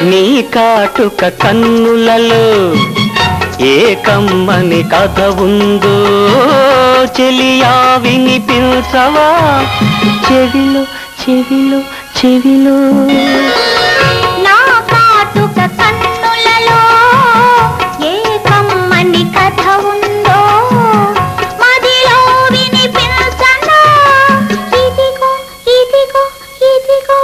నీ కాటుక కన్నులలో ఏ కమ్మని కథ ఉందో చెలియా వినిపించవా చెవిలో చెవిలో చెవిలో నా కాటుక కన్నులలో ఏ కమ్మని కథ ఉందో మదిలో వినిపించనా ఇదిగో ఇదిగో ఇదిగో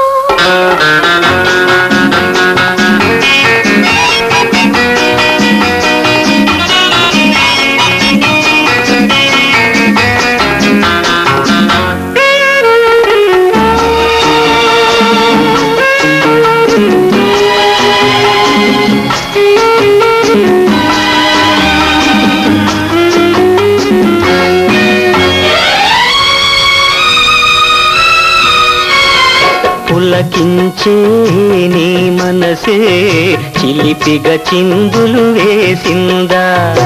పులకించే నీ మనసే చిలిపిగా చిందులు వేసిందా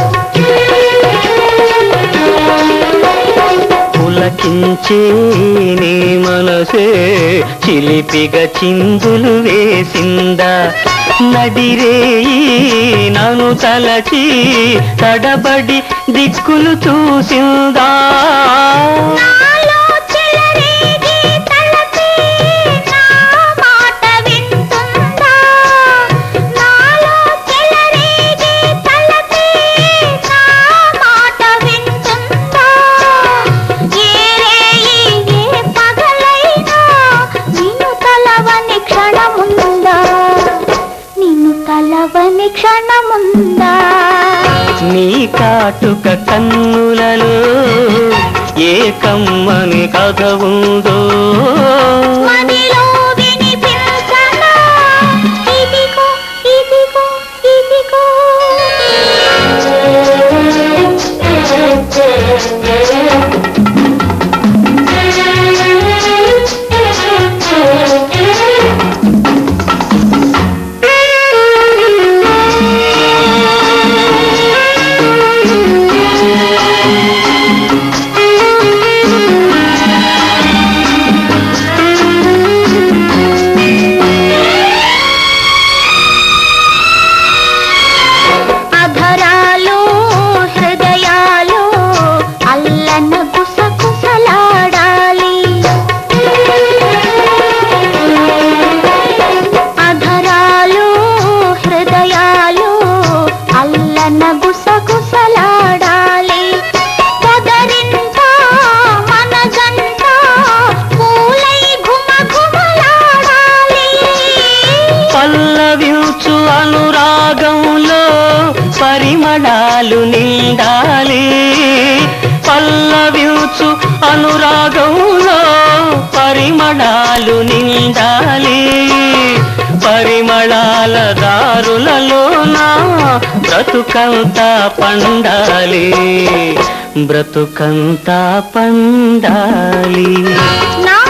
పులకించే నీ మనసే చిలిపిగా చిందులు వేసిందా నడిరేయి నన్ను తలచి తడబడి దిక్కులు చూసిందా నాలో చెలరేగే తలపే నా మాట వింటుందా నాలో చెలరేగే తలపే నా మాట వింటుందా ఏ రేయి ఏ పగలైనా నిన్ను తలవని క్షణముందా నిన్ను తలవని క్షణముందా నీ కాటుక కన్నులలో ఏ కమ్మని కథ ఉందో మదిలో వినిపించనా ఇదిగో ఇదిగో ఇదిగో అధరాలు హృదయాలు అల్లన గుసగుసలాడాలి అధరాలు హృదయాలు అల్లన గుసగుసలాడాలి పొదరింట మనగంట పూలై ఘుమఘుమలాడాలి పల్లవించు అనురాగంలో పరిమళాలు నిండాలి పల్లవించు అనురాగంలో పరిమళాలు నిండాలి పరిమళాల దారులలో నా బ్రతుకంతా పండాలి బ్రతుకంతా పండాలి నా